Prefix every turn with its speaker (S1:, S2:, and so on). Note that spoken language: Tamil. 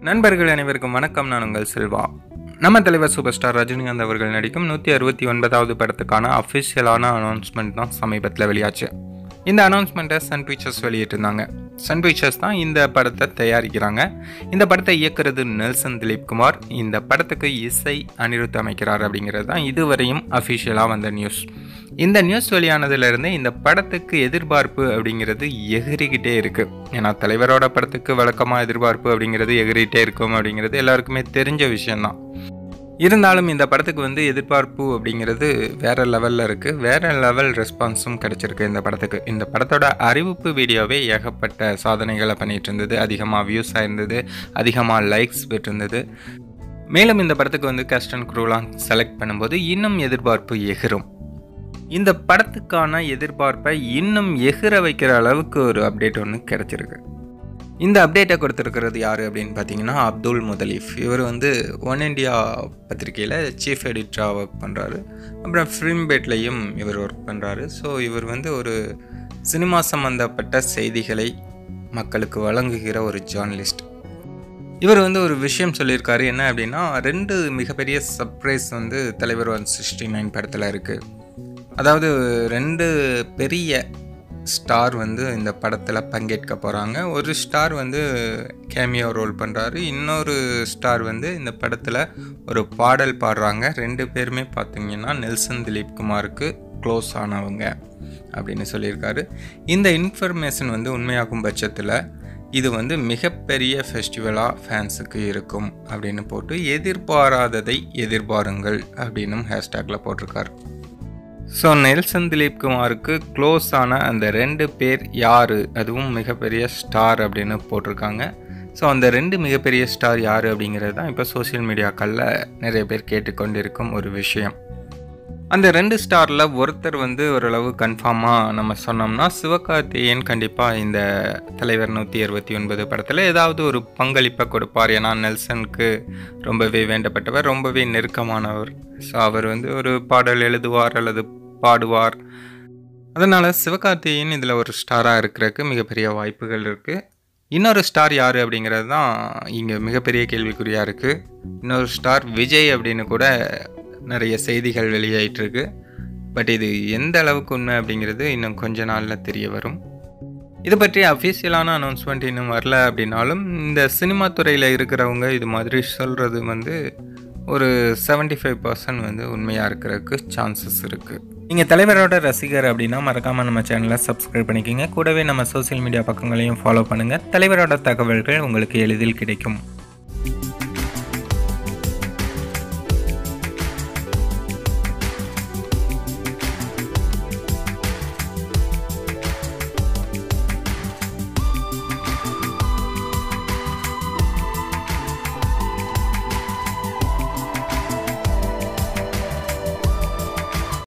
S1: நண்பர்கள் அனைவருக்கும் வணக்கம் நான் உங்கள் செல்வா நம்ம தலைவர் சூப்பர் ஸ்டார் ரஜினிகாந்த் அவர்கள் நடிக்கும் நூற்றி அறுபத்தி ஒன்பதாவது படத்துக்கான அஃபிஷியலான அனௌன்ஸ்மெண்ட் தான் சமீபத்தில் வெளியாச்சு இந்த அனௌன்ஸ்மெண்ட்டை சன் பிக்சர்ஸ் வெளியிட்டிருந்தாங்க சன் பிக்சர்ஸ் தான் இந்த படத்தை தயாரிக்கிறாங்க இந்த படத்தை இயக்குறது நெல்சன் திலீப் குமார் இந்த படத்துக்கு இசை அனிருத் அமைக்கிறார் அப்படிங்கிறது தான் இதுவரையும் அஃபிஷியலாக வந்த நியூஸ் இந்த நியூஸ் வெளியானதுலேருந்து இந்த படத்துக்கு எதிர்பார்ப்பு அப்படிங்கிறது எகிரிக்கிட்டே இருக்குது ஏன்னா தலைவரோட படத்துக்கு வழக்கமாக எதிர்பார்ப்பு அப்படிங்கிறது எகிரிட்டே இருக்கும் அப்படிங்கிறது எல்லாருக்குமே தெரிஞ்ச விஷயம்தான் இருந்தாலும் இந்த படத்துக்கு வந்து எதிர்பார்ப்பு அப்படிங்கிறது வேற லெவலில் இருக்குது வேற லெவல் ரெஸ்பான்ஸும் கிடைச்சிருக்கு இந்த படத்துக்கு இந்த படத்தோட அறிவிப்பு வீடியோவே ஏகப்பட்ட சாதனைகளை பண்ணிட்டு இருந்தது அதிகமாக வியூஸ் ஆயிருந்தது அதிகமாக லைக்ஸ் பெற்றிருந்தது மேலும் இந்த படத்துக்கு வந்து கேஸ்ட் அண்ட் க்ரூலாம் செலக்ட் பண்ணும்போது இன்னும் எதிர்பார்ப்பு எகிரும் இந்த படத்துக்கான எதிர்பார்ப்பை இன்னும் எகிர வைக்கிற அளவுக்கு ஒரு அப்டேட் ஒன்று கிடச்சிருக்கு இந்த அப்டேட்டை கொடுத்துருக்கிறது யார் அப்படின்னு பார்த்தீங்கன்னா அப்துல் முதலீஃப் இவர் வந்து ஒன் இண்டியா பத்திரிகையில் சீஃப் எடிட்டராக ஒர்க் பண்ணுறாரு அப்புறம் ஃபிலிம்பேட்லேயும் இவர் ஒர்க் பண்ணுறாரு ஸோ இவர் வந்து ஒரு சினிமா சம்மந்தப்பட்ட செய்திகளை மக்களுக்கு வழங்குகிற ஒரு ஜேர்னலிஸ்ட் இவர் வந்து ஒரு விஷயம் சொல்லியிருக்காரு என்ன அப்படின்னா ரெண்டு மிகப்பெரிய சர்ப்ரைஸ் வந்து தலைவர் ஒன் சிக்ஸ்டி நைன் படத்தில் இருக்குது அதாவது ரெண்டு பெரிய ஸ்டார் வந்து இந்த படத்தில் பங்கேற்க போகிறாங்க ஒரு ஸ்டார் வந்து கேமியோ ரோல் பண்ணுறாரு இன்னொரு ஸ்டார் வந்து இந்த படத்தில் ஒரு பாடல் பாடுறாங்க ரெண்டு பேருமே பார்த்தீங்கன்னா நெல்சன் திலீப் குமாருக்கு க்ளோஸ் ஆனவங்க அப்படின்னு சொல்லியிருக்காரு இந்த இன்ஃபர்மேஷன் வந்து உண்மையாகும் பட்சத்தில் இது வந்து மிகப்பெரிய ஃபெஸ்டிவலாக ஃபேன்ஸுக்கு இருக்கும் அப்படின்னு போட்டு எதிர்பாராததை எதிர்பாருங்கள் அப்படின்னும் ஹேஷ்டேக்கில் போட்டிருக்காரு ஸோ நெல்சன் திலீப் குமாருக்கு க்ளோஸ் ஆன அந்த ரெண்டு பேர் யார் அதுவும் மிகப்பெரிய ஸ்டார் அப்படின்னு போட்டிருக்காங்க ஸோ அந்த ரெண்டு மிகப்பெரிய ஸ்டார் யார் அப்படிங்கிறது தான் இப்போ சோசியல் மீடியாக்களில் நிறைய பேர் கேட்டுக்கொண்டிருக்கும் ஒரு விஷயம் அந்த ரெண்டு ஸ்டாரில் ஒருத்தர் வந்து ஓரளவு கன்ஃபார்மாக நம்ம சொன்னோம்னா சிவகார்த்திகேயன் கண்டிப்பாக இந்த தலைவர் நூற்றி அறுபத்தி ஒன்பது படத்தில் ஏதாவது ஒரு பங்களிப்பை கொடுப்பார் ஏன்னா நெல்சனுக்கு ரொம்பவே வேண்டப்பட்டவர் ரொம்பவே நெருக்கமானவர் ஸோ அவர் வந்து ஒரு பாடல் எழுதுவார் அல்லது பாடுவார் அதனால் சிவகார்த்திகேயன் இதில் ஒரு ஸ்டாராக இருக்கிறதுக்கு மிகப்பெரிய வாய்ப்புகள் இருக்குது இன்னொரு ஸ்டார் யார் அப்படிங்கிறது தான் இங்கே மிகப்பெரிய கேள்விக்குறியாக இருக்குது இன்னொரு ஸ்டார் விஜய் அப்படின்னு கூட நிறைய செய்திகள் வெளியாயிட்டிருக்கு பட் இது எந்த அளவுக்கு உண்மை அப்படிங்கிறது இன்னும் கொஞ்ச நாளில் தெரிய வரும் இது பற்றி அஃபீஷியலான அனௌன்ஸ்மெண்ட் இன்னும் வரல அப்படின்னாலும் இந்த சினிமா துறையில் இருக்கிறவங்க இது மாதிரி சொல்கிறது வந்து ஒரு செவன்டி ஃபைவ் பர்சன்ட் வந்து உண்மையாக இருக்கிறதுக்கு சான்சஸ் இருக்குது நீங்கள் தலைவரோட ரசிகர் அப்படின்னா மறக்காமல் நம்ம சேனலை சப்ஸ்கிரைப் பண்ணிக்கோங்க கூடவே நம்ம சோசியல் மீடியா பக்கங்களையும் ஃபாலோ பண்ணுங்கள் தலைவரோட தகவல்கள் உங்களுக்கு எளிதில் கிடைக்கும்